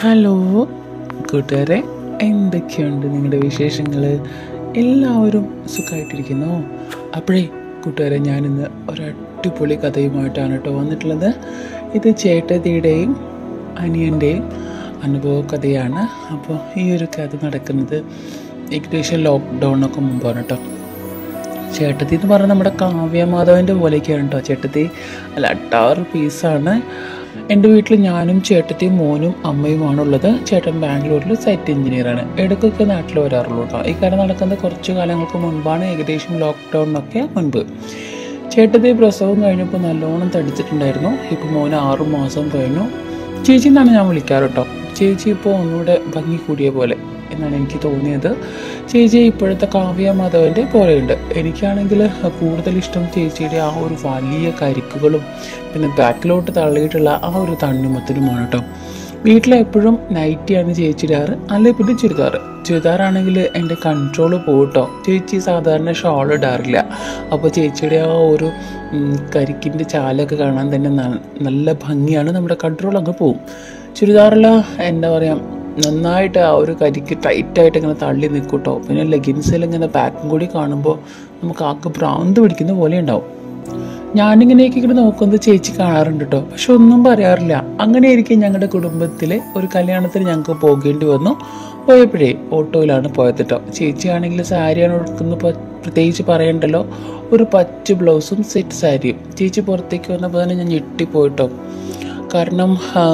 Hello കൂട്ടുകാരെ എന്തൊക്കെയുണ്ട് നിങ്ങളുടെ വിശേഷങ്ങൾ എല്ലാവരും സുഖമായിട്ടിരിക്കുന്നോ അപ്പോഴേ കൂട്ടുകാരെ ഞാനിന്ന് ഒരു അടിപൊളി കഥയുമായിട്ടാണ് കേട്ടോ വന്നിട്ടുള്ളത് ഇത് ചേട്ടത്തിയുടെയും അനിയൻ്റെയും അനുഭവ കഥയാണ് അപ്പോൾ ഈ ഒരു കഥ നടക്കുന്നത് ഏകദേശം ലോക്ക്ഡൗണൊക്കെ മുമ്പാണ് കേട്ടോ ചേട്ടത്തി എന്ന് പറഞ്ഞാൽ നമ്മുടെ കാവ്യമാധവൻ്റെ പോലെയൊക്കെയാണ് കേട്ടോ ചേട്ടത്തി അല്ല അട്ടാറ് പീസാണ് എൻ്റെ വീട്ടിൽ ഞാനും ചേട്ടത്തിയും മോനും അമ്മയുമാണ് ഉള്ളത് ചേട്ടൻ ബാംഗ്ലൂരിൽ സൈറ്റ് എഞ്ചിനീയറാണ് ഇടയ്ക്കൊക്കെ നാട്ടിൽ വരാറുള്ളൂ കേട്ടോ ഈ കാര്യം നടക്കുന്നത് കുറച്ച് കാലങ്ങൾക്ക് മുൻപാണ് ഏകദേശം ലോക്ക്ഡൗണിനൊക്കെ മുൻപ് ചേട്ടത്തി പ്രസവം കഴിഞ്ഞപ്പോൾ നല്ലോണം തടിച്ചിട്ടുണ്ടായിരുന്നു ഇപ്പോൾ മോന് ആറു മാസം കഴിഞ്ഞു ചേച്ചി എന്നാണ് ഞാൻ വിളിക്കാറ് കേട്ടോ ചേച്ചി ഇപ്പോൾ ഒന്നുകൂടെ ഭംഗി കൂടിയ പോലെ എന്നാണ് എനിക്ക് തോന്നിയത് ചേച്ചി ഇപ്പോഴത്തെ കാവ്യ മാധവൻ്റെ പോലെയുണ്ട് എനിക്കാണെങ്കിൽ കൂടുതൽ ഇഷ്ടം ചേച്ചിയുടെ ആ ഒരു വലിയ കരിക്കുകളും പിന്നെ ബാക്കിലോട്ട് തള്ളിയിട്ടുള്ള ആ ഒരു തണ്ണിമത്തിനുമാണ് കേട്ടോ വീട്ടിലെപ്പോഴും നൈറ്റിയാണ് ചേച്ചി ഇടാറ് അല്ലെങ്കിൽ പിന്നെ ചുരിദാർ ചുരിദാറാണെങ്കിൽ എൻ്റെ കൺട്രോൾ പോകട്ടോ ചേച്ചി സാധാരണ ഷോൾ ഇടാറില്ല അപ്പോൾ ചേച്ചിയുടെ ആ ഒരു ഉം, കരിക്കിൻ്റെ ചാലൊക്കെ കാണാൻ തന്നെ ന- നല്ല ഭംഗിയാണ് നമ്മുടെ കൺട്രോൾ അങ്ങ് പോവും ചുരിദാറിൽ എന്താ പറയുക നന്നായിട്ട് ആ ഒരു കരിക്ക് ടൈറ്റായിട്ട് ഇങ്ങനെ തള്ളി നിൽക്കും കേട്ടോ പിന്നെ ലെഗിൻസിൽ ഇങ്ങനെ ബാക്കും കൂടി കാണുമ്പോൾ നമുക്ക് ആക്ക് ഭ്രാന്ത് പിടിക്കുന്ന പോലെ ഉണ്ടാവും ഞാനിങ്ങനെയൊക്കെ ഇങ്ങനെ നോക്കുന്നത് ചേച്ചി കാണാറുണ്ട് കേട്ടോ പക്ഷെ ഒന്നും പറയാറില്ല അങ്ങനെ ആയിരിക്കും ഞങ്ങളുടെ കുടുംബത്തിലെ ഒരു കല്യാണത്തിന് ഞങ്ങൾക്ക് പോകേണ്ടി വന്നു പോയപ്പോഴേ ഓട്ടോയിലാണ് പോയത് കേട്ടോ ചേച്ചിയാണെങ്കിൽ സാരിയാണ് ഉടുക്കുന്നത് പ- പ്രത്യേകിച്ച് പറയണ്ടല്ലോ ഒരു പച്ച ബ്ലൗസും സെറ്റ് സാരിയും ചേച്ചി പുറത്തേക്ക് വന്നപ്പോൾ തന്നെ ഞാൻ ഞെട്ടിപ്പോയിട്ടോ കാരണം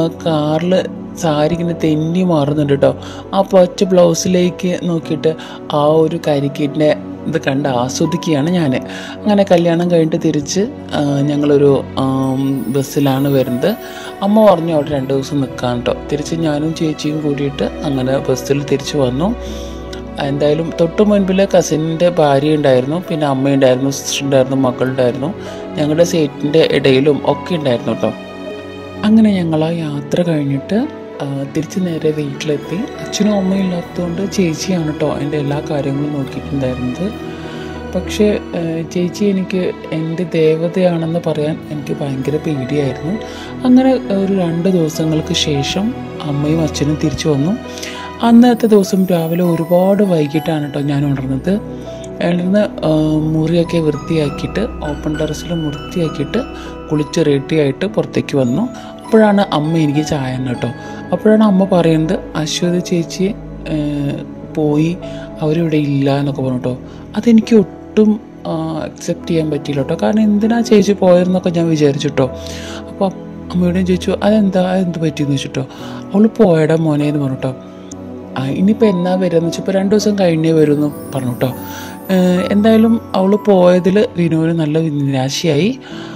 കാറിൽ സാരി ഇങ്ങനെ തെന്നി മാറുന്നുണ്ട് കേട്ടോ ആ പച്ച ബ്ലൗസിലേക്ക് നോക്കിയിട്ട് ആ ഒരു കരിക്കിൻ്റെ ഇത് കണ്ട് ആസ്വദിക്കുകയാണ് ഞാൻ അങ്ങനെ കല്യാണം കഴിഞ്ഞിട്ട് തിരിച്ച് ആ, ഞങ്ങളൊരു ആം, ബസ്സിലാണ് വരുന്നത് അമ്മ പറഞ്ഞു അവിടെ രണ്ട് ദിവസം നിൽക്കാൻ കേട്ടോ തിരിച്ച് ഞാനും ചേച്ചിയും കൂടിയിട്ട് അങ്ങനെ ബസ്സിൽ തിരിച്ച് വന്നു എന്തായാലും തൊട്ട് മുൻപിൽ കസിൻ്റെ ഭാര്യ ഉണ്ടായിരുന്നു പിന്നെ അമ്മയുണ്ടായിരുന്നു സിസ്റ്റർ ഉണ്ടായിരുന്നു മകളുണ്ടായിരുന്നു ഞങ്ങളുടെ സീറ്റിൻ്റെ ഇടയിലും ഒക്കെ ഉണ്ടായിരുന്നു കേട്ടോ അങ്ങനെ ഞങ്ങൾ ആ യാത്ര കഴിഞ്ഞിട്ട് ആ, തിരിച്ച് നേരെ വീട്ടിലെത്തി അച്ഛനും അമ്മയും ഇല്ലാത്തതുകൊണ്ട് ചേച്ചിയാണ് കേട്ടോ എൻ്റെ എല്ലാ കാര്യങ്ങളും നോക്കിയിട്ടുണ്ടായിരുന്നത് പക്ഷേ ആ, ചേച്ചി എനിക്ക് എൻ്റെ ദേവതയാണെന്ന് പറയാൻ എനിക്ക് ഭയങ്കര പേടിയായിരുന്നു അങ്ങനെ ഒരു രണ്ട് ദിവസങ്ങൾക്ക് ശേഷം അമ്മയും അച്ഛനും തിരിച്ചു വന്നു അന്നത്തെ ദിവസം രാവിലെ ഒരുപാട് വൈകിട്ടാണ് കേട്ടോ ഞാൻ ഉണർന്നത് ഉണർന്ന് ആ, മുറിയൊക്കെ വൃത്തിയാക്കിയിട്ട് ഓപ്പൺ ടെറസിൽ വൃത്തിയാക്കിയിട്ട് കുളിച്ച് റെഡിയായിട്ട് പുറത്തേക്ക് വന്നു അപ്പോഴാണ് അമ്മ എനിക്ക് ചായ തന്നെ കേട്ടോ അപ്പോഴാണ് അമ്മ പറയുന്നത് അശ്വതി ചേച്ചി ഏർ, പോയി അവരിവിടെ ഇല്ല എന്നൊക്കെ പറഞ്ഞു കേട്ടോ അതെനിക്ക് ഒട്ടും അക്സെപ്റ്റ് ചെയ്യാൻ പറ്റിയില്ല കേട്ടോ കാരണം എന്തിനാ ചേച്ചി പോയതെന്നൊക്കെ ഞാൻ വിചാരിച്ചിട്ടോ അപ്പോൾ അമ്മയോടും ചോദിച്ചു അതെന്താ അതെന്ത് പറ്റിയെന്ന് വെച്ചിട്ടോ അവൾ പോയടാ മോനെ എന്ന് പറഞ്ഞു കേട്ടോ ആ ഇനിയിപ്പോൾ എന്നാ വരുമെന്ന് വെച്ചാൽ ഇപ്പോൾ രണ്ട് ദിവസം കഴിഞ്ഞേ വരുമെന്ന് പറഞ്ഞു കേട്ടോ ഏഹ് എന്തായാലും അവൾ പോയതിൽ വിനുവിന് നല്ല നിരാശയായി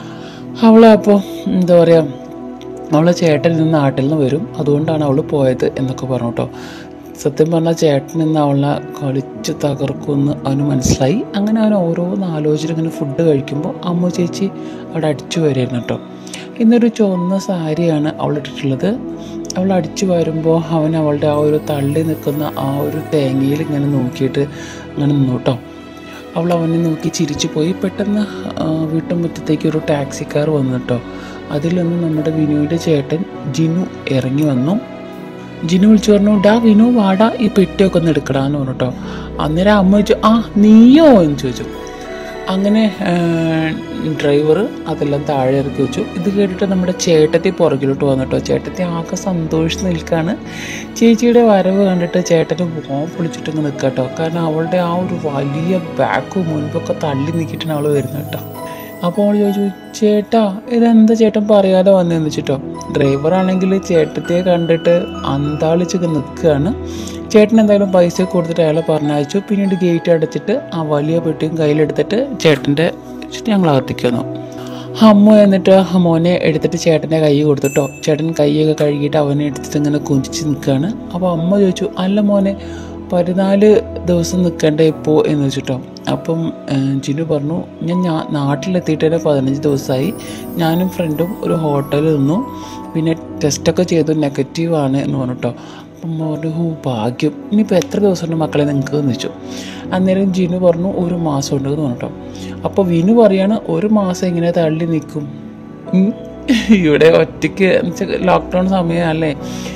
അവൾ അപ്പോൾ എന്താ പറയുക അവളെ ചേട്ടൻ നിന്ന് നാട്ടിൽ നിന്ന് വരും അതുകൊണ്ടാണ് അവൾ പോയത് എന്നൊക്കെ പറഞ്ഞു കേട്ടോ സത്യം പറഞ്ഞാൽ ചേട്ടൻ നിന്ന് അവളെ കളിച്ച് തകർക്കുമെന്ന് അവന് മനസ്സിലായി അങ്ങനെ അവൻ ഓരോന്ന് ആലോചിച്ചിട്ട് ഇങ്ങനെ ഫുഡ് കഴിക്കുമ്പോൾ അമ്മ ചേച്ചി അവിടെ അടിച്ചു വരുമായിരുന്നു കേട്ടോ ഇന്നൊരു ചുവന്ന സാരിയാണ് അവൾ ഇട്ടിട്ടുള്ളത് അവൾ അടിച്ചു വരുമ്പോൾ അവൻ അവളുടെ ആ ഒരു തള്ളി നിൽക്കുന്ന ആ ഒരു തേങ്ങയിൽ ഇങ്ങനെ നോക്കിയിട്ട് ഇങ്ങനെ നിന്നു കേട്ടോ അവൾ അവനെ നോക്കി ചിരിച്ചു പോയി പെട്ടെന്ന് ആ, വീട്ടുമുറ്റത്തേക്ക് ഒരു ടാക്സിക്കാർ വന്നു കേട്ടോ അതിലൊന്ന് നമ്മുടെ വിനുവിൻ്റെ ചേട്ടൻ ജിനു ഇറങ്ങി വന്നു ജിനു വിളിച്ചു പറഞ്ഞു ഡാ വിനു വാടാ ഈ പെട്ടിയൊക്കെ ഒന്ന് എടുക്കടാന്ന് പറഞ്ഞു കേട്ടോ അന്നേരം അമ്മ ചോദിച്ചു ആ നീയോ എന്ന് ചോദിച്ചു അങ്ങനെ ഡ്രൈവർ അതെല്ലാം താഴെ ഇറക്കി വെച്ചു ഇത് കേട്ടിട്ട് നമ്മുടെ ചേട്ടത്തി പുറകിലോട്ട് വന്നിട്ടോ ചേട്ടത്തി ആകെ സന്തോഷിച്ച് നിൽക്കുകയാണ് ചേച്ചിയുടെ വരവ് കണ്ടിട്ട് ചേട്ടന് പോകാൻ പൊളിച്ചിട്ട് ഇങ്ങ് നിൽക്കുക കേട്ടോ കാരണം അവളുടെ ആ ഒരു വലിയ ബാക്കും മുൻപൊക്കെ തള്ളി നീക്കിയിട്ടാണ് അവൾ വരുന്നത് കേട്ടോ അപ്പോൾ അവൾ ചോദിച്ചു ചേട്ടാ ഇതെന്താ ചേട്ടൻ പറയാതെ വന്നതെന്ന് വെച്ചിട്ടോ ഡ്രൈവർ ആണെങ്കിൽ ചേട്ടത്തെ കണ്ടിട്ട് അന്താളിച്ചൊക്കെ നിൽക്കുകയാണ് ചേട്ടൻ എന്തായാലും പൈസ കൊടുത്തിട്ട് അയാളെ പറഞ്ഞയച്ചു പിന്നീട് ഗേറ്റ് അടച്ചിട്ട് ആ വലിയ പെട്ടിയും കയ്യിലെടുത്തിട്ട് ചേട്ടൻ്റെ ഞങ്ങൾ അകത്തേക്ക് വന്നു അമ്മ എന്നിട്ട് മോനെ എടുത്തിട്ട് ചേട്ടൻ്റെ കൈ കൊടുത്തിട്ടോ ചേട്ടൻ കൈയൊക്കെ കഴുകിയിട്ട് അവനെ എടുത്തിട്ട് ഇങ്ങനെ കുഞ്ചിച്ച് നിൽക്കുകയാണ് അപ്പോൾ അമ്മ ചോദിച്ചു അല്ല മോനെ പതിനാല് ദിവസം നിൽക്കണ്ടേ ഇപ്പോൾ എന്ന് വെച്ചിട്ടോ അപ്പം ഏഹ്, ജിനു പറഞ്ഞു ഞാൻ ഞാ- നാട്ടിലെത്തിയിട്ട് തന്നെ പതിനഞ്ച് ദിവസമായി ഞാനും ഫ്രണ്ടും ഒരു ഹോട്ടലിൽ നിന്നു പിന്നെ ടെസ്റ്റൊക്കെ ചെയ്തു നെഗറ്റീവ് ആണ് എന്ന് പറഞ്ഞിട്ടോ അപ്പം അമ്മ പറഞ്ഞു ഹോ ഭാഗ്യം ഇനിയിപ്പോൾ എത്ര ദിവസമുണ്ട് മക്കളെ നിങ്ങൾക്ക് എന്ന് വെച്ചു അന്നേരം ജിനു പറഞ്ഞു ഒരു മാസം ഉണ്ട് എന്ന് പറഞ്ഞിട്ടോ അപ്പോൾ വിനു പറയാണ് ഒരു മാസം ഇങ്ങനെ തള്ളി നിൽക്കും ഉം. ഇവിടെ ഒറ്റയ്ക്ക് ലോക്ക്ഡൗൺ സമയമല്ലേ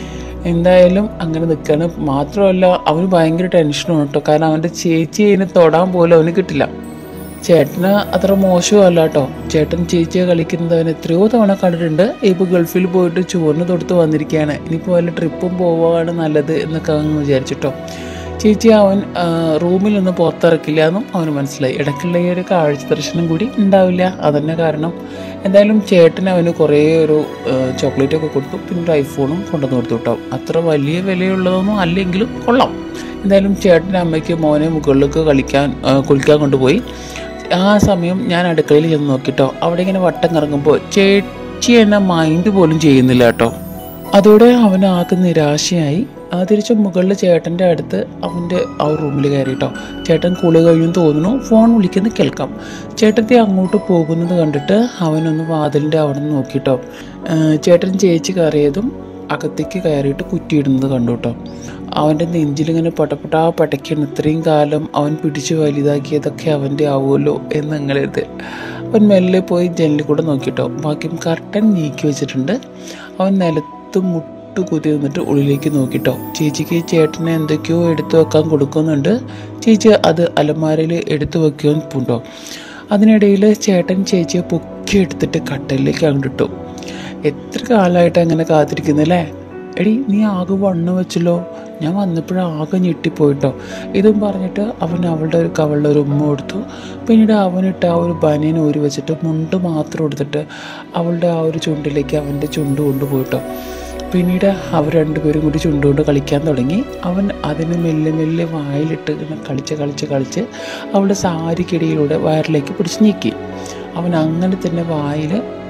എന്തായാലും അങ്ങനെ നിൽക്കാണ് മാത്രമല്ല അവന് ഭയങ്കര ടെൻഷനാണ് കേട്ടോ കാരണം അവൻ്റെ ചേച്ചി അതിനെ തൊടാൻ പോലും അവന് കിട്ടില്ല ചേട്ടന് അത്ര മോശമല്ല കേട്ടോ ചേട്ടൻ ചേച്ചിയെ കളിക്കുന്നത് അവൻ എത്രയോ തവണ കണ്ടിട്ടുണ്ട് ഇപ്പോൾ ഗൾഫിൽ പോയിട്ട് ചോറിന് തൊടുത്ത് വന്നിരിക്കുകയാണ് ഇനിയിപ്പോൾ വല്ല ട്രിപ്പും പോവുകയാണ് നല്ലത് എന്നൊക്കെ അവൻ വിചാരിച്ചിട്ടോ ചേച്ചി അവൻ ആ, റൂമിലൊന്നും പുറത്തിറക്കില്ല എന്നും അവന് മനസ്സിലായി ഇടയ്ക്കുള്ള ഈ ഒരു കാഴ്ച ദർശനം കൂടി ഉണ്ടാവില്ല അതന്നെ കാരണം എന്തായാലും ചേട്ടൻ അവന് കുറേ ഒരു ചോക്ലേറ്റ് ഒക്കെ കൊടുത്തു പിന്നെ ഒരു ഐഫോണും കൊണ്ടുവന്ന് കൊടുത്തു കേട്ടോ അത്ര വലിയ വിലയുള്ളതൊന്നും അല്ലെങ്കിലും കൊള്ളാം എന്തായാലും ചേട്ടൻ്റെ അമ്മയ്ക്ക് മോനെ മുകളിലേക്ക് കളിക്കാൻ ആ, കുളിക്കാൻ കൊണ്ടുപോയി ആ സമയം ഞാൻ അടുക്കളയിൽ ചെന്ന് നോക്കിട്ടോ അവിടെ ഇങ്ങനെ വട്ടം കറങ്ങുമ്പോൾ ചേച്ചി എന്നെ മൈൻഡ് പോലും ചെയ്യുന്നില്ല കേട്ടോ അതോടെ അവൻ ആകെ നിരാശയായി ആ തിരിച്ച് മുകളിൽ ചേട്ടൻ്റെ അടുത്ത് അവൻ്റെ ആ റൂമിൽ കയറിട്ടോ ചേട്ടൻ കുളി കഴിയും തോന്നുന്നു ഫോൺ വിളിക്കുന്നത് കേൾക്കാം ചേട്ടത്തി അങ്ങോട്ട് പോകുന്നത് കണ്ടിട്ട് അവനൊന്ന് വാതിലിൻ്റെ അവിടെ നിന്ന് നോക്കിട്ടോ ചേട്ടൻ ചേച്ചി കയറിയതും അകത്തേക്ക് കയറിയിട്ട് കുറ്റിയിടുന്നത് കണ്ടു കേട്ടോ അവൻ്റെ നെഞ്ചിലിങ്ങനെ പടപടാ പടയ്ക്കണം ഇത്രയും കാലം അവൻ പിടിച്ചു വലുതാക്കിയതൊക്കെ അവൻ്റെ ആവുമല്ലോ എന്നങ്ങളിത് അവൻ മെല്ലെ പോയി ജനലിൽ കൂടെ നോക്കിട്ടോ ബാക്കി കർട്ടൻ നീക്കി വെച്ചിട്ടുണ്ട് അവൻ നിലത്ത് മുട്ട് കുത്തി നിന്നിട്ട് ഉള്ളിലേക്ക് നോക്കിട്ടോ ചേച്ചിക്ക് ചേട്ടനെ എന്തൊക്കെയോ എടുത്തു വെക്കാൻ കൊടുക്കുന്നുണ്ട് ചേച്ചി അത് അലമാരയിൽ എടുത്തു വെക്കുകയും പൂണ്ടോ അതിനിടയിൽ ചേട്ടൻ ചേച്ചിയെ പൊക്കി എടുത്തിട്ട് കട്ടലിലേക്ക് അങ്ങോട്ടിട്ടു എത്ര കാലമായിട്ട് അങ്ങനെ കാത്തിരിക്കുന്നല്ലേ എടി നീ ആകെ വണ്ണം വെച്ചല്ലോ ഞാൻ വന്നപ്പോഴാകെ ഞെട്ടിപ്പോയിട്ടോ ഇതും പറഞ്ഞിട്ട് അവൻ അവളുടെ ഒരു കവളിൽ ഒരു ഉമ്മ കൊടുത്തു പിന്നീട് അവനിട്ട് ആ ഒരു ബനിയൻ ഊരി വെച്ചിട്ട് മുണ്ട് മാത്രം എടുത്തിട്ട് അവളുടെ ആ ഒരു ചുണ്ടിലേക്ക് അവൻ്റെ ചുണ്ട് കൊണ്ടുപോയിട്ടോ പിന്നീട് അവർ രണ്ടുപേരും കൂടി ചുണ്ടുകൊണ്ട് കളിക്കാൻ തുടങ്ങി അവൻ അതിന് മെല്ലെ മെല്ലെ വായിലിട്ട് ഇങ്ങനെ കളിച്ച് കളിച്ച് കളിച്ച് അവളുടെ സാരിക്കിടയിലൂടെ വയറിലേക്ക് പിടിച്ച് നീക്കി അവൻ അങ്ങനെ തന്നെ വായിൽ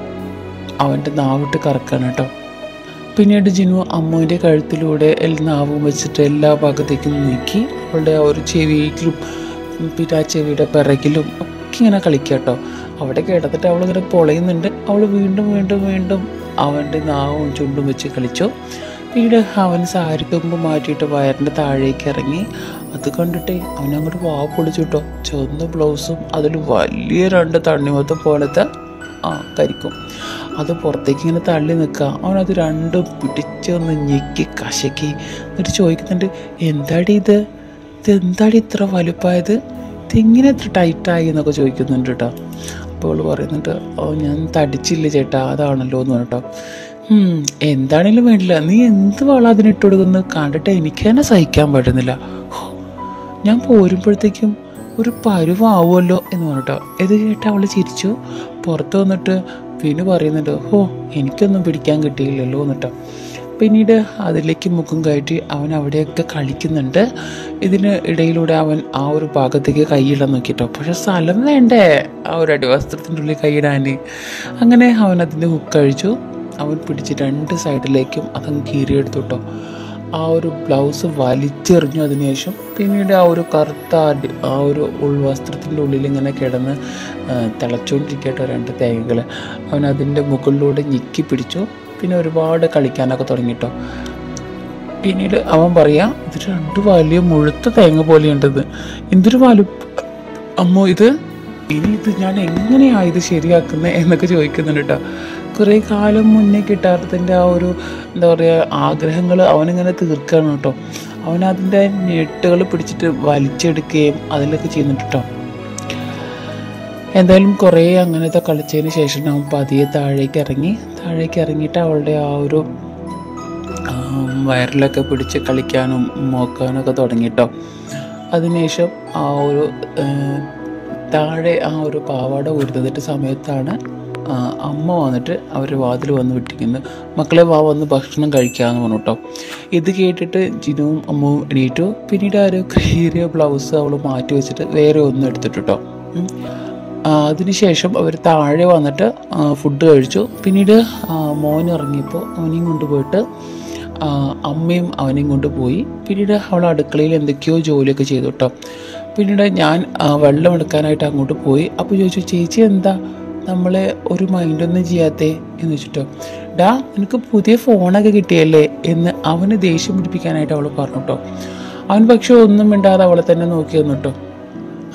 അവൻ്റെ നാവിട്ട് കറക്കാണ് കേട്ടോ പിന്നീട് ജിനു അമ്മുവിൻ്റെ കഴുത്തിലൂടെ എൽ- നാവും വെച്ചിട്ട് എല്ലാ ഭാഗത്തേക്കും നീക്കി അവളുടെ ആ ഒരു ചെവിയിലും പിന്നെ ആ ചെവിയുടെ പിറകിലും ഒക്കെ ഇങ്ങനെ കളിക്കുക കേട്ടോ അവിടെ കിടന്നിട്ട് അവളിങ്ങനെ പൊളയുന്നുണ്ട് അവൾ വീണ്ടും വീണ്ടും വീണ്ടും അവൻ്റെ നാവും ചുണ്ടും വെച്ച് കളിച്ചു പിന്നീട് അവൻ സാരിക്കൊമ്പ് മാറ്റിയിട്ട് വയറിൻ്റെ താഴേക്ക് ഇറങ്ങി അത് കണ്ടിട്ടേ അവൻ അങ്ങോട്ട് വാ പൊളിച്ചു കേട്ടോ ചുവന്ന ബ്ലൗസും അതിൽ വലിയ രണ്ട് തണ്ണിമത്തം പോലത്തെ ആ കരിക്കും അത് പുറത്തേക്ക് ഇങ്ങനെ തള്ളി നിൽക്കുക അവനത് രണ്ടും പിടിച്ചൊന്ന് ഞെക്കി കശക്കി എന്നിട്ട് ചോദിക്കുന്നുണ്ട് എന്താടി ഇത് ഇത് എന്താടി ഇത്ര വലുപ്പമായത് ഇതെങ്ങനെ ഇത്ര ടൈറ്റായി എന്നൊക്കെ ചോദിക്കുന്നുണ്ട് കേട്ടോ അപ്പോൾ അവൾ പറയുന്നുണ്ട് ഓ ഞാൻ തടിച്ചില്ല ചേട്ടാ അതാണല്ലോ എന്ന് പറഞ്ഞിട്ടോ "ഉം, എന്താണേലും വേണ്ടില്ല നീ എന്ത് വളം അതിനിട്ട് കൊടുക്കുന്നത് കണ്ടിട്ട് എനിക്ക് തന്നെ സഹിക്കാൻ പറ്റുന്നില്ല ഹോ, ഞാൻ പോരുമ്പോഴത്തേക്കും ഒരു പരുവാവുമല്ലോ എന്ന് പറഞ്ഞിട്ടോ ഇത് കേട്ട് അവൾ ചിരിച്ചു പുറത്ത് വന്നിട്ട് വിനു പറയുന്നുണ്ട് ഓ എനിക്കൊന്നും പിടിക്കാൻ കിട്ടിയില്ലല്ലോ എന്നിട്ടോ പിന്നീട് അതിലേക്ക് മുഖം കയറ്റി അവൻ അവിടെയൊക്കെ കളിക്കുന്നുണ്ട് ഇതിന് ഇടയിലൂടെ അവൻ ആ ഒരു ഭാഗത്തേക്ക് കൈയിടാൻ നോക്കിട്ടോ പക്ഷെ സ്ഥലം വേണ്ടേ ആ ഒരു അടിവസ്ത്രത്തിൻ്റെ ഉള്ളിൽ കൈയിടാൻ അങ്ങനെ അവൻ അതിൻ്റെ ഹുക്ക് കഴിച്ചു അവൻ പിടിച്ച് രണ്ട് സൈഡിലേക്കും അതങ്ങ് കീറിയെടുത്തു കേട്ടോ ആ ഒരു ബ്ലൗസ് വലിച്ചെറിഞ്ഞു അതിനുശേഷം പിന്നീട് ആ ഒരു കറുത്ത അടി ആ ഒരു ഉൾവസ്ത്രത്തിൻ്റെ ഉള്ളിൽ ഇങ്ങനെ കിടന്ന് ആ, തിളച്ചുകൊണ്ടിരിക്കട്ടോ രണ്ട് തേങ്ങകൾ അവൻ അതിൻ്റെ മുകളിലൂടെ ഞെക്കി പിടിച്ചു പിന്നെ ഒരുപാട് കളിക്കാനൊക്കെ തുടങ്ങിട്ടോ പിന്നീട് അവൻ പറയാ ഇത് രണ്ട് വലിയ മുഴുത്ത തേങ്ങ പോലെയുണ്ടത് എന്തൊരു വലു അമ്മോ ഇത് ഇനി ഇത് ഞാൻ എങ്ങനെയാ ഇത് ശരിയാക്കുന്നത് എന്നൊക്കെ ചോദിക്കുന്നുണ്ട് കേട്ടോ കുറേ കാലം മുന്നേ കിട്ടാത്തതിൻ്റെ ആ ഒരു എന്താ പറയുക ആഗ്രഹങ്ങൾ അവനിങ്ങനെ തീർക്കുകയാണ് കേട്ടോ അവൻ അതിൻ്റെ ഞെട്ടുകൾ പിടിച്ചിട്ട് വലിച്ചെടുക്കുകയും അതിലൊക്കെ ചെയ്യുന്നുണ്ട് കേട്ടോ എന്തായാലും കുറേ അങ്ങനത്തെ കളിച്ചതിന് ശേഷം അവൻ പതിയെ താഴേക്ക് ഇറങ്ങി താഴേക്ക് ഇറങ്ങിയിട്ട് അവളുടെ ആ ഒരു ആം, വയറിലൊക്കെ പിടിച്ച് കളിക്കാനും നോക്കാനും ഒക്കെ തുടങ്ങിട്ടോ അതിനുശേഷം ആ ഒരു ഏ, താഴെ ആ ഒരു പാവാട ഉരുന്നിട്ട് സമയത്താണ് ആ, അമ്മ വന്നിട്ട് അവർ വാതിൽ വന്ന് വിട്ടിരിക്കുന്നത് മക്കളെ വാ വന്ന് ഭക്ഷണം കഴിക്കാമെന്ന് പറഞ്ഞു കേട്ടോ ഇത് കേട്ടിട്ട് ജിനുവും അമ്മവും എണീറ്റു പിന്നീട് ആ ഒരു കീറിയ ബ്ലൗസ് അവൾ മാറ്റി വെച്ചിട്ട് വേറെ ഒന്നും എടുത്തിട്ട് കേട്ടോ ഉം. ആ, അതിനുശേഷം അവർ താഴെ വന്നിട്ട് ആ, ഫുഡ് കഴിച്ചു പിന്നീട് ആ, മോൻ ഇറങ്ങിയപ്പോൾ അവനെയും കൊണ്ടുപോയിട്ട് ആ, അമ്മയും അവനെയും കൊണ്ടുപോയി പിന്നീട് അവൾ അടുക്കളയിൽ എന്തൊക്കെയോ ജോലിയൊക്കെ ചെയ്തു കേട്ടോ പിന്നീട് ഞാൻ ആ, വെള്ളം എടുക്കാനായിട്ട് അങ്ങോട്ട് പോയി അപ്പോൾ ചോദിച്ചു ചേച്ചി എന്താ നമ്മളെ ഒരു മൈൻഡൊന്നും ചെയ്യാത്തേ എന്ന് വെച്ചിട്ടോ ഡാ നിനക്ക് പുതിയ ഫോണൊക്കെ കിട്ടിയല്ലേ എന്ന് അവന് ദേഷ്യം പിടിപ്പിക്കാനായിട്ട് അവൾ പറഞ്ഞു കേട്ടോ അവൻ പക്ഷെ ഒന്നും മിണ്ടാതെ അവളെ തന്നെ നോക്കി വന്നു കേട്ടോ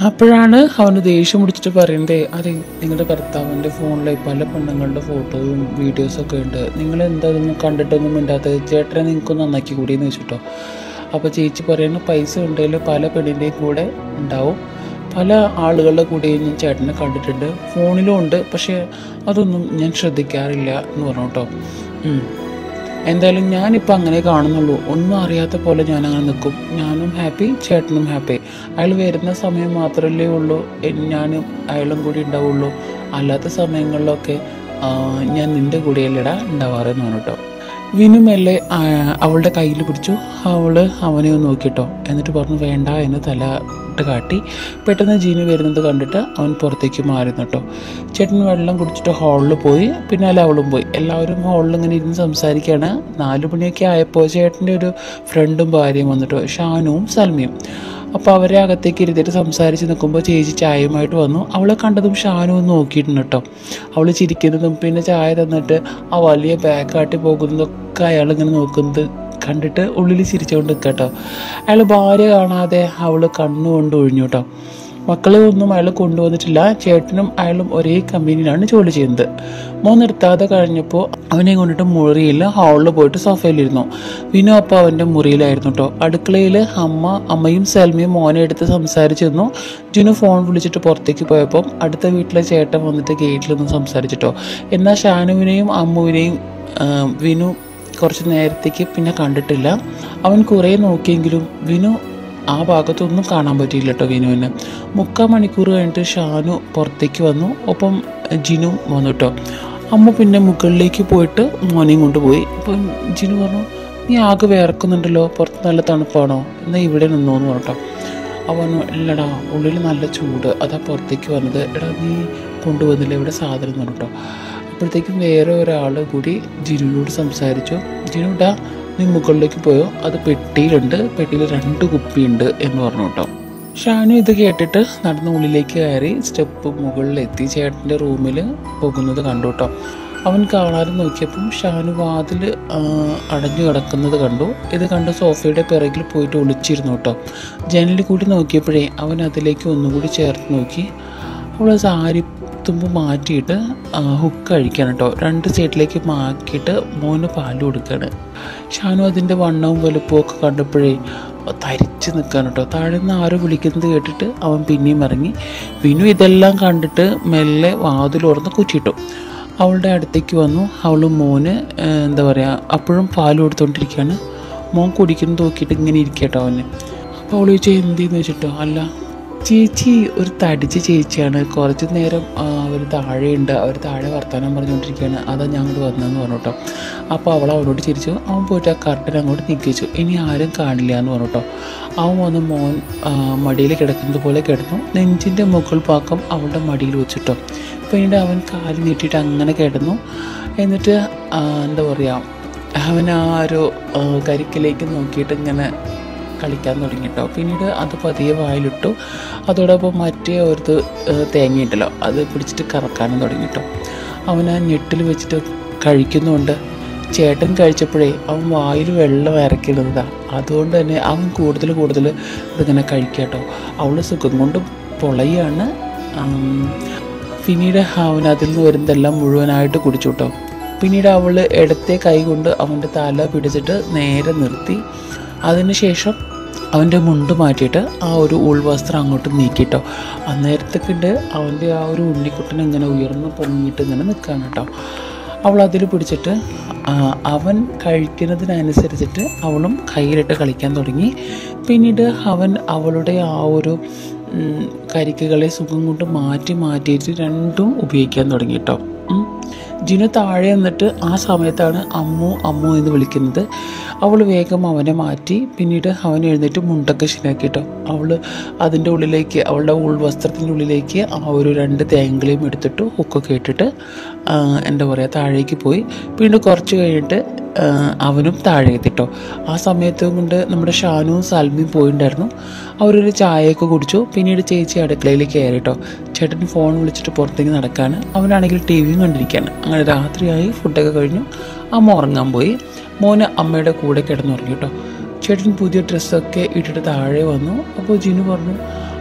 അപ്പോഴാണ് അവന് ദേഷ്യം പിടിച്ചിട്ട് പറയുന്നത് അതെ നിങ്ങളുടെ ഭർത്താവിൻ്റെ ഫോണിൽ പല പെണ്ണുങ്ങളുടെ ഫോട്ടോയും വീഡിയോസും ഒക്കെ ഉണ്ട് നിങ്ങൾ എന്താ ഇതൊന്നും കണ്ടിട്ടൊന്നും മിണ്ടാത്തത് ചേട്ടനെ നിങ്ങൾക്ക് നന്നാക്കി കൂടി എന്ന് വെച്ചിട്ടോ അപ്പോൾ ചേച്ചി പറയുന്നു പൈസ ഉണ്ടെങ്കിൽ പല പെണ്ണിൻ്റെയും കൂടെ ഉണ്ടാവും പല ആളുകളുടെ കൂടെയും ഞാൻ ചേട്ടനെ കണ്ടിട്ടുണ്ട് ഫോണിലും ഉണ്ട് പക്ഷേ അതൊന്നും ഞാൻ ശ്രദ്ധിക്കാറില്ല എന്ന് പറഞ്ഞു കേട്ടോ ഉം. എന്തായാലും ഞാനിപ്പോൾ അങ്ങനെ കാണുന്നുള്ളൂ ഒന്നും അറിയാത്ത പോലെ ഞാൻ അങ്ങനെ നിൽക്കും ഞാനും ഹാപ്പി ചേട്ടനും ഹാപ്പി അയാൾ വരുന്ന സമയം മാത്രമല്ലേ ഉള്ളൂ എൻ- ഞാനും അയാളും കൂടി ഉണ്ടാവുള്ളൂ അല്ലാത്ത സമയങ്ങളിലൊക്കെ ആ, ഞാൻ നിൻ്റെ കൂടെയല്ലേടാ ഉണ്ടാവാറെന്ന് പറഞ്ഞു കേട്ടോ വിനു മെല്ലെ ആ, അവളുടെ കയ്യിൽ പിടിച്ചു അവള് അവനെ ഒന്ന് നോക്കിട്ടോ എന്നിട്ട് പറഞ്ഞു വേണ്ട എന്ന് തല ഇട്ട് കാട്ടി പെട്ടെന്ന് ജീനു വരുന്നത് കണ്ടിട്ട് അവൻ പുറത്തേക്ക് മാറി കേട്ടോ ചേട്ടൻ വെള്ളം കുടിച്ചിട്ട് ഹാളിൽ പോയി പിന്നാലെ അവളും പോയി എല്ലാവരും ഹാളിൽ ഇങ്ങനെ ഇരുന്ന് സംസാരിക്കുകയാണ് നാല് മണിയൊക്കെ ആയപ്പോൾ ചേട്ടൻ്റെ ഒരു ഫ്രണ്ടും ഭാര്യയും വന്നിട്ടോ ഷാനുവും സൽമിയും അപ്പോൾ അവരെ അകത്തേക്ക് ഇരുത്തിയിട്ട് സംസാരിച്ച് നിൽക്കുമ്പോൾ ചേച്ചി ചായയുമായിട്ട് വന്നു അവളെ കണ്ടതും ഷാനു ഒന്ന് നോക്കിയിട്ടുണ്ട് കേട്ടോ അവൾ ചിരിക്കുന്നതും പിന്നെ ചായ തന്നിട്ട് ആ വലിയ ബാഗ് കാട്ടി പോകുന്നതൊക്കെ അയാളിങ്ങനെ നോക്കുന്നത് കണ്ടിട്ട് ഉള്ളിൽ ചിരിച്ചുകൊണ്ട് നിൽക്കുക കേട്ടോ അയാൾ ഭാര്യ കാണാതെ അവൾ കണ്ണുകൊണ്ട് ഒഴിഞ്ഞു കേട്ടോ മക്കളെ ഒന്നും അയാൾ കൊണ്ടുവന്നിട്ടില്ല ചേട്ടനും അയാളും ഒരേ കമ്പനിയിലാണ് ജോലി ചെയ്യുന്നത് മോൻ നിർത്താതെ കഴിഞ്ഞപ്പോൾ അവനെ കൊണ്ടിട്ട് മുറിയിൽ ഹാളിൽ പോയിട്ട് സോഫയിലിരുന്നു വിനു അപ്പോൾ അവൻ്റെ മുറിയിലായിരുന്നു കേട്ടോ അടുക്കളയിൽ അമ്മ അമ്മയും സെൽമിയും മോനെ എടുത്ത് സംസാരിച്ചിരുന്നു ജിനു ഫോൺ വിളിച്ചിട്ട് പുറത്തേക്ക് പോയപ്പം അടുത്ത വീട്ടിലെ ചേട്ടൻ വന്നിട്ട് ഗേറ്റിൽ നിന്ന് സംസാരിച്ചിട്ടോ എന്നാൽ ഷാനുവിനെയും അമ്മുവിനെയും ആ, വിനു കുറച്ച് നേരത്തേക്ക് പിന്നെ കണ്ടിട്ടില്ല അവൻ കുറേ നോക്കിയെങ്കിലും വിനു ആ ഭാഗത്തൊന്നും കാണാൻ പറ്റിയില്ല കേട്ടോ വിനുവിന് മുക്കാൽ മണിക്കൂർ കഴിഞ്ഞിട്ട് ഷാനു പുറത്തേക്ക് വന്നു ഒപ്പം ജിനു വന്നു കേട്ടോ അമ്മ പിന്നെ മുകളിലേക്ക് പോയിട്ട് മോനെയും കൊണ്ടുപോയി അപ്പം ജിനു പറഞ്ഞു നീ ആകെ വിയർക്കുന്നുണ്ടല്ലോ പുറത്ത് നല്ല തണുപ്പാണോ എന്നാൽ ഇവിടെ നിന്നോ എന്ന് പറഞ്ഞോ അവൻ ഇല്ലടാ ഉള്ളിൽ നല്ല ചൂട് അതാ പുറത്തേക്ക് വന്നത് എടാ നീ കൊണ്ടുവന്നില്ല ഇവിടെ സാധനം എന്ന് പറഞ്ഞിട്ടോ അപ്പോഴത്തേക്കും വേറെ ഒരാൾ കൂടി ജിനുവിനോട് സംസാരിച്ചു ജിനുടാ നീ മുകളിലേക്ക് പോയോ അത് പെട്ടിയിലുണ്ട് പെട്ടിയിൽ രണ്ട് കുപ്പിയുണ്ട് എന്ന് പറഞ്ഞു കേട്ടോ ഷാനു ഇത് കേട്ടിട്ട് നടന്ന് ഉള്ളിലേക്ക് കയറി സ്റ്റെപ്പ് മുകളിലെത്തി ചേട്ടൻ്റെ റൂമിൽ പോകുന്നത് കണ്ടു കേട്ടോ അവൻ കാണാതെ നോക്കിയപ്പം ഷാനു വാതിൽ അടഞ്ഞു കിടക്കുന്നത് കണ്ടു ഇത് കണ്ട് സോഫയുടെ പിറകിൽ പോയിട്ട് ഒളിച്ചിരുന്നു കേട്ടോ ജനലിൽ കൂടി നോക്കിയപ്പോഴേ അവൻ അതിലേക്ക് ഒന്നുകൂടി ചേർത്ത് നോക്കി അവൾ സാരി തുമ്പ് മാറ്റിയിട്ട് ഹുക്ക് അഴിക്കാണ് കേട്ടോ രണ്ട് സൈഡിലേക്ക് മാക്കിയിട്ട് മോന് പാല് കൊടുക്കുകയാണ് ഷാനു അതിൻ്റെ വണ്ണവും വലുപ്പവും ഒക്കെ കണ്ടപ്പോഴേ തരിച്ച് നിൽക്കാൻ കേട്ടോ താഴെ നിന്ന് ആരോ വിളിക്കുന്നത് കേട്ടിട്ട് അവൻ പിന്നെയും ഇറങ്ങി വിനു ഇതെല്ലാം കണ്ടിട്ട് മെല്ലെ വാതിൽ തുറന്ന് കുറ്റിയിട്ടു അവളുടെ അടുത്തേക്ക് വന്നു അവൾ മോന് ആ, എന്താ പറയുക അപ്പോഴും പാല് കൊടുത്തോണ്ടിരിക്കുകയാണ് മോൻ കുടിക്കുന്നത് നോക്കിയിട്ട് ഇങ്ങനെ ഇരിക്കട്ടോ അവന് അപ്പോൾ അവൾ ചോദിച്ചാൽ എന്തെന്ന് വെച്ചിട്ടോ അല്ല ചേച്ചി ഒരു തടിച്ച ചേച്ചിയാണ് കുറച്ച് നേരം അവർ താഴെയുണ്ട് അവർ താഴെ വർത്തമാനം പറഞ്ഞുകൊണ്ടിരിക്കുകയാണ് അതാ ഞാൻ അങ്ങോട്ട് വന്നതെന്ന് പറഞ്ഞു കേട്ടോ അപ്പോൾ അവൾ അവനോട് ചിരിച്ചു അവൻ പോയിട്ട് ആ കർട്ടൻ അങ്ങോട്ട് നീക്കിച്ചു ഇനി ആരും കാണില്ല എന്ന് പറഞ്ഞു കേട്ടോ അവൻ വന്ന് മോൻ മടിയിൽ കിടക്കുന്നത് പോലെ കിടന്നു നെഞ്ചിൻ്റെ മുകൾ പാക്കം അവളുടെ മടിയിൽ വെച്ചിട്ടോ പിന്നീട് അവൻ കാല് നീട്ടിയിട്ട് അങ്ങനെ കിടന്നു എന്നിട്ട് ആ, എന്താ പറയുക അവൻ ആ ഒരു ആ, കരിക്കിലേക്ക് നോക്കിയിട്ട് ഇങ്ങനെ കളിക്കാൻ തുടങ്ങി കേട്ടോ പിന്നീട് അത് പതിയെ വായിലിട്ടു അതോടൊപ്പം മറ്റേ ഒരു തേങ്ങയുണ്ടല്ലോ അത് പിടിച്ചിട്ട് കറക്കാനും തുടങ്ങി കേട്ടോ അവൻ ആ ഞെട്ടിൽ വെച്ചിട്ട് കഴിക്കുന്നുണ്ട് ചേട്ടൻ കഴിച്ചപ്പോഴേ അവൻ വായിൽ വെള്ളം ഇറക്കിടുന്നതാ അതുകൊണ്ട് തന്നെ അവൻ കൂടുതൽ കൂടുതൽ ഇതിങ്ങനെ കഴിക്കട്ടോ അവൾ സുഖം കൊണ്ട് പൊളയാണ് ആം, പിന്നീട് അവൻ അതിൽ നിന്ന് വരുന്നതെല്ലാം മുഴുവനായിട്ട് കുടിച്ചു കേട്ടോ പിന്നീട് അവൾ ഇടത്തെ കൈ കൊണ്ട് അവൻ്റെ തല പിടിച്ചിട്ട് നേരെ നിർത്തി അതിനുശേഷം അവൻ്റെ മുണ്ട് മാറ്റിയിട്ട് ആ ഒരു ഉൾവസ്ത്രം അങ്ങോട്ട് നീക്കിട്ടോ അന്നേരത്തേക്കിണ്ട് അവൻ്റെ ആ ഒരു ഉണ്ണിക്കുട്ടൻ ഇങ്ങനെ ഉയർന്ന് പൊങ്ങിയിട്ട് ഇങ്ങനെ നിൽക്കുകയാണ് കേട്ടോ അവൾ അതിൽ പിടിച്ചിട്ട് ആ, അവൻ കഴിക്കുന്നതിനനുസരിച്ചിട്ട് അവളും കയ്യിലിട്ട് കളിക്കാൻ തുടങ്ങി പിന്നീട് അവൻ അവളുടെ ആ ഒരു ഉം, കരിക്കുകളെ സുഖം കൊണ്ട് മാറ്റി മാറ്റിയിട്ട് രണ്ടും ഉപയോഗിക്കാൻ തുടങ്ങി കേട്ടോ ഉം. ജിനു താഴെ നിന്നിട്ട് ആ സമയത്താണ് അമ്മു അമ്മു എന്ന് വിളിക്കുന്നത് അവൾ വേഗം അവനെ മാറ്റി പിന്നീട് അവൻ എഴുന്നേറ്റ് മുണ്ടൊക്കെ ശരിയാക്കി കേട്ടോ അവൾ അതിൻ്റെ ഉള്ളിലേക്ക് അവളുടെ ഉൾവസ്ത്രത്തിൻ്റെ ഉള്ളിലേക്ക് ആ ഒരു രണ്ട് തേങ്ങയും എടുത്തിട്ട് ഹുക്കൊക്കെ ഇട്ടിട്ട് ആ, എന്താ പറയുക താഴേക്ക് പോയി പിന്നീട് കുറച്ച് കഴിഞ്ഞിട്ട് ആ, അവനും താഴെ എത്തിട്ടോ ആ സമയത്ത് കൊണ്ട് നമ്മുടെ ഷാനുവും സൽമിയും പോയിട്ടുണ്ടായിരുന്നു അവരൊരു ചായയൊക്കെ കുടിച്ചു പിന്നീട് ചേച്ചി അടുക്കളയിലേക്ക് കയറിട്ടോ ചേട്ടൻ ഫോൺ വിളിച്ചിട്ട് പുറത്തേക്ക് നടക്കാണ് അവനാണെങ്കിൽ ടി വിയും കണ്ടിരിക്കുകയാണ് അങ്ങനെ രാത്രിയായി ഫുഡൊക്കെ കഴിഞ്ഞു അമ്മ ഉറങ്ങാൻ പോയി മോന് അമ്മയുടെ കൂടെ കിടന്നുറങ്ങി കേട്ടോ ചേട്ടൻ പുതിയ ഡ്രസ്സൊക്കെ ഇട്ടിട്ട് താഴെ വന്നു അപ്പോൾ ജിനു പറഞ്ഞു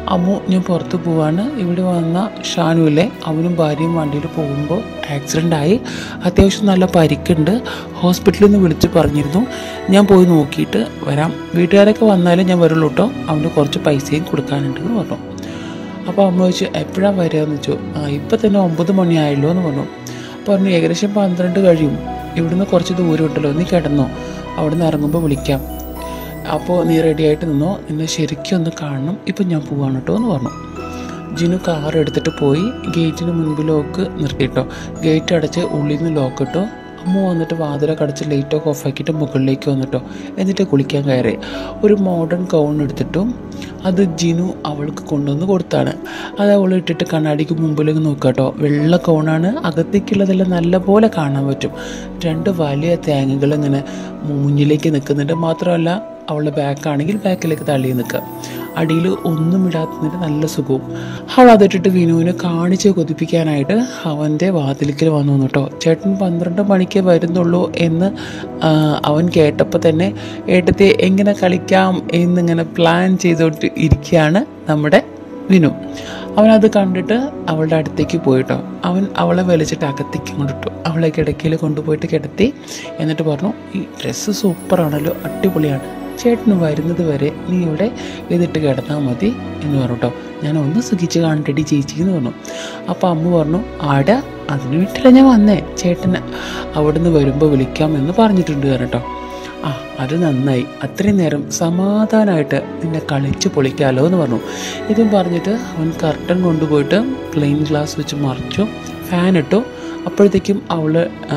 അമ്മു ഞാൻ പുറത്ത് പോവാണ് ഇവിടെ വന്ന ഷാനുവിലെ അവനും ഭാര്യയും വണ്ടിയിൽ പോകുമ്പോൾ ആക്സിഡൻ്റ് ആയി അത്യാവശ്യം നല്ല പരിക്കുണ്ട് ഹോസ്പിറ്റലിൽ നിന്ന് വിളിച്ച് പറഞ്ഞിരുന്നു ഞാൻ പോയി നോക്കിയിട്ട് വരാം വീട്ടുകാരൊക്കെ വന്നാലും ഞാൻ വരുള്ളൂ കേട്ടോ അവന് കുറച്ച് പൈസയും കൊടുക്കാനുണ്ടെന്ന് പറഞ്ഞു അപ്പോൾ അമ്മ ചോദിച്ചു എപ്പോഴാണ് വരിക എന്ന് ചോദിച്ചു ആ ഇപ്പം തന്നെ ഒമ്പത് മണിയായല്ലോ എന്ന് പറഞ്ഞു പറഞ്ഞു ഏകദേശം പന്ത്രണ്ട് കഴിയും ഇവിടുന്ന് കുറച്ച് ദൂരം ഉണ്ടല്ലോ നീ കിടന്നോ അവിടുന്ന് ഇറങ്ങുമ്പോൾ വിളിക്കാം അപ്പോൾ നീ റെഡി ആയിട്ട് നിന്നോ നിന്നെ ശരിക്കും ഒന്ന് കാണണം ഇപ്പം ഞാൻ പോവാണ് കേട്ടോ എന്ന് പറഞ്ഞു ജിനു കാർ എടുത്തിട്ട് പോയി ഗേറ്റിന് മുൻപിൽ ലോക്ക് നിർത്തിയിട്ടോ ഗേറ്റ് അടച്ച് ഉള്ളിൽ നിന്ന് ലോക്ക് ഇട്ടോ അമ്മ വന്നിട്ട് വാതിലൊക്കെ അടച്ച് ലൈറ്റൊക്കെ ഓഫാക്കിയിട്ട് മുകളിലേക്ക് വന്നിട്ടോ എന്നിട്ട് കുളിക്കാൻ കയറി ഒരു മോഡേൺ ഗൗൺ എടുത്തിട്ടും അത് ജിനു അവൾക്ക് കൊണ്ടുവന്ന് കൊടുത്താണ് അത് അവൾ ഇട്ടിട്ട് കണ്ണാടിക്ക് മുമ്പിലേക്ക് നോക്കാട്ടോ വെള്ള ഗൗണാണ് അകത്തേക്കുള്ളതെല്ലാം നല്ലപോലെ കാണാൻ പറ്റും രണ്ട് വലിയ തേങ്ങകൾ ഇങ്ങനെ മുന്നിലേക്ക് നിൽക്കുന്നുണ്ട് മാത്രമല്ല അവളുടെ ബാക്കാണെങ്കിൽ ബാക്കിലേക്ക് തള്ളി നിൽക്കുക അടിയിൽ ഒന്നും ഇടാത്തതിന് നല്ല സുഖവും അവൾ അതിട്ടിട്ട് വിനുവിനെ കാണിച്ച് കൊതിപ്പിക്കാനായിട്ട് അവൻ്റെ വാതിലിക്കൽ വന്നു കേട്ടോ ചേട്ടൻ പന്ത്രണ്ട് മണിക്ക് വരുന്നുള്ളൂ എന്ന് ആ, അവൻ കേട്ടപ്പോൾ തന്നെ ഏട്ടത്തെ എങ്ങനെ കളിക്കാം എന്നിങ്ങനെ പ്ലാൻ ചെയ്തോട്ട് ഇരിക്കുകയാണ് നമ്മുടെ വിനു അവനത് കണ്ടിട്ട് അവളുടെ അടുത്തേക്ക് പോയിട്ടോ അവൻ അവളെ വലിച്ചിട്ട് അകത്തേക്ക് കൊണ്ടിട്ടു അവളെ കിടക്കയിൽ കൊണ്ടുപോയിട്ട് കിടത്തി എന്നിട്ട് പറഞ്ഞു ഈ ഡ്രസ്സ് സൂപ്പറാണല്ലോ അടിപൊളിയാണ് ചേട്ടന് വരുന്നത് വരെ നീ ഇവിടെ ഇതിട്ട് കിടന്നാൽ മതി എന്ന് പറഞ്ഞു കേട്ടോ ഞാൻ ഒന്ന് സുഖിച്ച് കാണട്ടെടി ചേച്ചി എന്ന് പറഞ്ഞു അപ്പോൾ അമ്മ പറഞ്ഞു ആടാ അതിന് വീട്ടിലാണ് ഞാൻ വന്നേ ചേട്ടന് അവിടുന്ന് വരുമ്പോൾ വിളിക്കാമെന്ന് പറഞ്ഞിട്ടുണ്ട് കേട്ടോ ആ അത് നന്നായി അത്രയും നേരം സമാധാനമായിട്ട് നിന്നെ കളിച്ച് പൊളിക്കാലോ എന്ന് പറഞ്ഞു ഇതും പറഞ്ഞിട്ട് അവൻ കർട്ടൻ കൊണ്ടുപോയിട്ട് പ്ലെയിൻ ഗ്ലാസ് വെച്ച് മറിച്ചു ഫാൻ ഇട്ടു അപ്പോഴത്തേക്കും അവൾ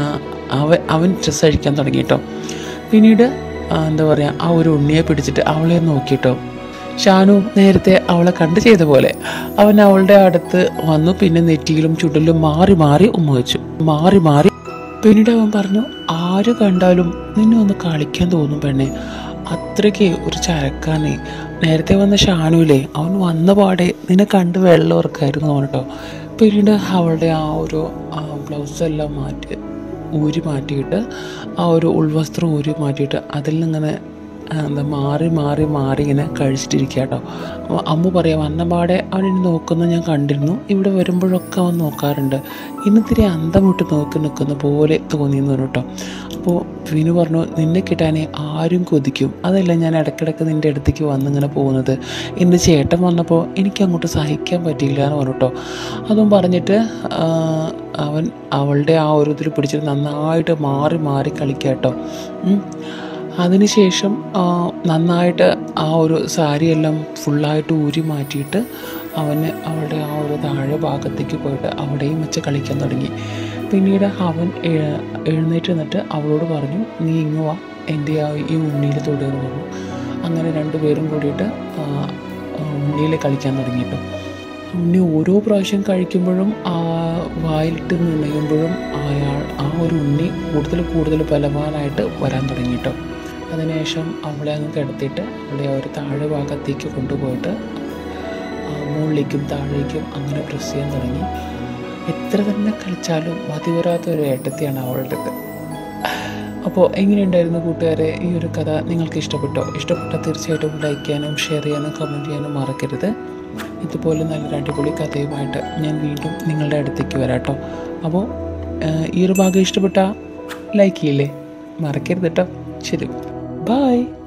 അവൻ അവൻ ഡ്രസ്സ് അഴിക്കാൻ തുടങ്ങി കേട്ടോ പിന്നീട് ആ, എന്താ പറയുക ആ ഒരു ഉണ്ണിയെ പിടിച്ചിട്ട് അവളെ നോക്കിട്ടോ ഷാനു നേരത്തെ അവളെ കണ്ട് ചെയ്ത പോലെ അവൻ അവളുടെ അടുത്ത് വന്നു പിന്നെ നെറ്റിയിലും ചുടലും മാറി മാറി ഉമ്മ വെച്ചു മാറി മാറി പിന്നീട് അവൻ പറഞ്ഞു ആര് കണ്ടാലും നിന്നെ ഒന്ന് കളിക്കാൻ തോന്നും പെണ്ണെ അത്രയ്ക്ക് ഒരു ചരക്കാനെ നേരത്തെ വന്ന ഷാനുവിലെ അവൻ വന്ന പാടെ നിന്നെ കണ്ട് വെള്ളം ഇറക്കായിരുന്നു അവൻ കേട്ടോ പിന്നീട് അവളുടെ ആ ഒരു ബ്ലൗസ് എല്ലാം മാറ്റി ഊരി മാറ്റിയിട്ട് ആ ഒരു ഉൾവസ്ത്രം ഊരി മാറ്റിയിട്ട് അതിൽ നിന്നിങ്ങനെ ആ, എന്താ മാറി മാറി മാറി ഇങ്ങനെ കഴിച്ചിട്ടിരിക്കുക കേട്ടോ അപ്പോൾ അമ്മ പറയാം വന്നപാടെ അവൻ ഇനി നോക്കുന്നത് ഞാൻ കണ്ടിരുന്നു ഇവിടെ വരുമ്പോഴൊക്കെ അവൻ നോക്കാറുണ്ട് ഇന്നിത്തിരി അന്തം വിട്ട് നോക്കി നിൽക്കുന്ന പോലെ തോന്നിയെന്ന് പറഞ്ഞു കേട്ടോ അപ്പോൾ വിനു പറഞ്ഞു നിന്നെ കിട്ടാനേ ആരും കൊതിക്കും അതല്ല ഞാൻ ഇടയ്ക്കിടയ്ക്ക് നിൻ്റെ അടുത്തേക്ക് വന്നിങ്ങനെ പോകുന്നത് ഇന്ന് ചേട്ടൻ വന്നപ്പോൾ എനിക്ക് അങ്ങോട്ട് സഹിക്കാൻ പറ്റിയില്ല എന്ന് പറഞ്ഞു കേട്ടോ അതും പറഞ്ഞിട്ട് ആ, അവൻ അവളുടെ ആ ഒരു ഇതിൽ പിടിച്ചിട്ട് നന്നായിട്ട് മാറി മാറി കളിക്കുക കേട്ടോ ഉം. അതിനുശേഷം ആ, നന്നായിട്ട് ആ ഒരു സാരിയെല്ലാം ഫുള്ളായിട്ട് ഊരി മാറ്റിയിട്ട് അവന് അവളുടെ ആ ഒരു താഴെ ഭാഗത്തേക്ക് പോയിട്ട് അവിടെയും വെച്ച് കളിക്കാൻ തുടങ്ങി പിന്നീട് അവൻ എഴ- എഴുന്നേറ്റ് നിന്നിട്ട് അവളോട് പറഞ്ഞു നീ ഇങ്ങ് വാ എൻ്റെ ആ ഈ ഉണ്ണിയിൽ തൊടുകയെന്ന് പറഞ്ഞു അങ്ങനെ രണ്ടുപേരും കൂടിയിട്ട് ആ, ആ ഉണ്ണിയിൽ കളിക്കാൻ തുടങ്ങിയിട്ടു ഉണ്ണി ഓരോ പ്രാവശ്യം കഴിക്കുമ്പോഴും ആ വായിലിട്ട് നിണയുമ്പോഴും അയാൾ ആ ഒരു ഉണ്ണി കൂടുതൽ കൂടുതൽ ബലവാനായിട്ട് വരാൻ തുടങ്ങിയിട്ടോ അതിനുശേഷം അവളെ അങ്ങ് കിടത്തിയിട്ട് അവളെ ആ ഒരു താഴെ ഭാഗത്തേക്ക് കൊണ്ടുപോയിട്ട് ആ മുകളിലേക്കും താഴേക്കും അങ്ങനെ പ്രസ് ചെയ്യാൻ തുടങ്ങി എത്ര തന്നെ കളിച്ചാലും മതിവരാത്ത ഒരു ഏട്ടത്തെയാണ് അവളുടേത് അപ്പോൾ എങ്ങനെയുണ്ടായിരുന്നു കൂട്ടുകാരെ ഈ ഒരു കഥ നിങ്ങൾക്ക് ഇഷ്ടപ്പെട്ടോ ഇഷ്ടപ്പെട്ടാൽ തീർച്ചയായിട്ടും ലൈക്ക് ചെയ്യാനും ഷെയർ ചെയ്യാനും കമൻറ്റ് ചെയ്യാനും മറക്കരുത് ഇതുപോലെ നല്ലൊരു അടിപൊളി കഥയുമായിട്ട് ഞാൻ വീണ്ടും നിങ്ങളുടെ അടുത്തേക്ക് വരാം കേട്ടോ അപ്പോൾ ഈ ഒരു ഭാഗം ഇഷ്ടപ്പെട്ടാൽ ലൈക്ക് ചെയ്യില്ലേ മറക്കരുത് കേട്ടോ ശരി ബായ്